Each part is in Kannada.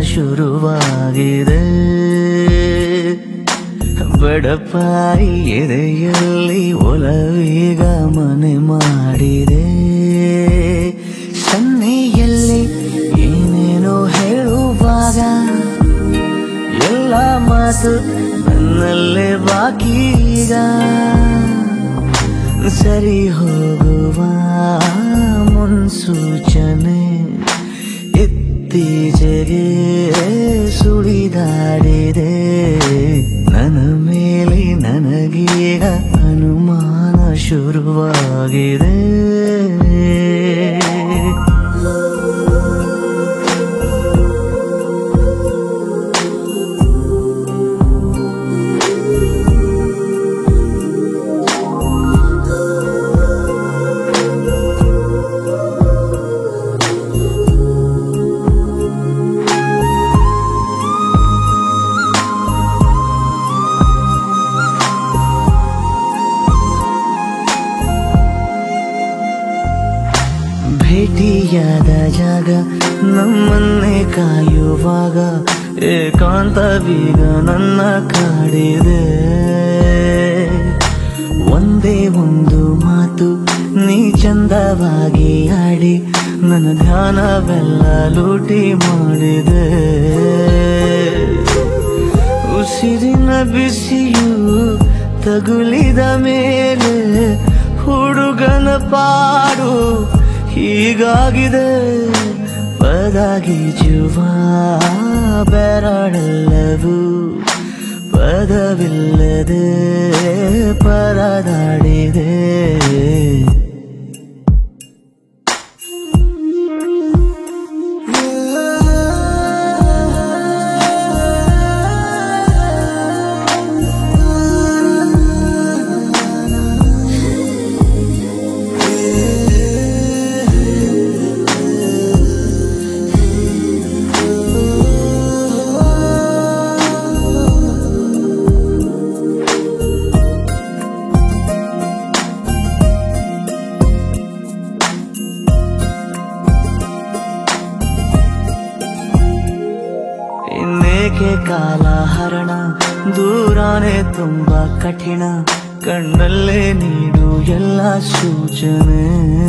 ಶುರುವಾಗಿದೆ ಬಡಪಾಯಿ ಎದೆಯಲ್ಲಿ ಒಲವೀಗ ಮನೆ ಮಾಡಿದೆ ಸನ್ನೆಯಲ್ಲಿ ಏನೇನೋ ಹೇಳುವಾಗ ಎಲ್ಲ ಮಾತು ನನ್ನಲ್ಲೇ ಬಾಕಿ ಈಗ ಸರಿ ಹೋಗುವ ಮುನ್ಸೂಚನೆ ಇತ್ತೀಚೆಗೆ ಸುಳಿದಾಡಿದೆ ನನ್ನ ಮೇಲೆ ನನಗೀಗ ಅನುಮಾನ ಶುರುವಾಗಿದೆ ಭೇಟಿಯಾದ ಜಾಗ ನಮ್ಮನ್ನೇ ಕಾಯುವಾಗ ಏಕಾಂತವೀಗ ನನ್ನ ಕಾಡಿದೆ ಒಂದೇ ಒಂದು ಮಾತು ನೀ ಚಂದವಾಗಿ ಆಡಿ ನನ್ನ ಧ್ಯಾನವೆಲ್ಲ ಲೂಟಿ ಮಾಡಿದೆ ಉಸಿರಿನ ಬಿಸಿಯು ತಗುಲಿದ ಮೇಲೆ ಹುಡುಗನ ಪಾಡು ಹೀಗಾಗಿದೆ ಪದಗೀಜುವ ಬೆರಳೆಲ್ಲವೂ ಪದವಿಲ್ಲದೆ ಪರದಾಡಿದೆ ಇನ್ನೇಕೆ ಕಾಲ ಹರಣ ದೂರಾನೆ ತುಂಬಾ ಕಠಿಣ ಕಣ್ಣಲ್ಲೇ ನೀಡು ಎಲ್ಲ ಸೂಚನೆ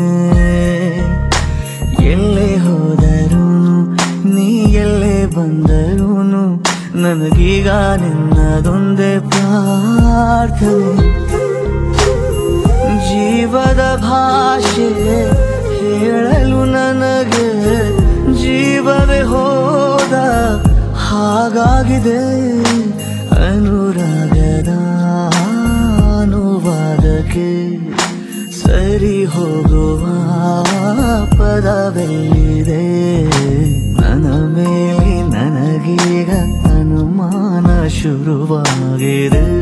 ಎಲ್ಲೇ ಹೋದರೂ ನೀ ಎಲ್ಲೇ ಬಂದರೂನು ನನಗೀಗ ನಿನ್ನದೊಂದೇ ಪ್ರಾರ್ಥನೆ ಜೀವದ ಭಾಷೆ ಹೇಳಲು ನನಗೆ ಜೀವವೇ ಹೋದ ಹಾಗಾಗಿದೆ ಅನುರಾಗದ ಅನುವಾದಕ್ಕೆ ಸರಿ ಹೋಗುವ ಪದವೆಲ್ಲಿದೆ ನನ್ನ ಮೇಲೆ ನನಗೀಗ ಅನುಮಾನ ಶುರುವಾಗಿದೆ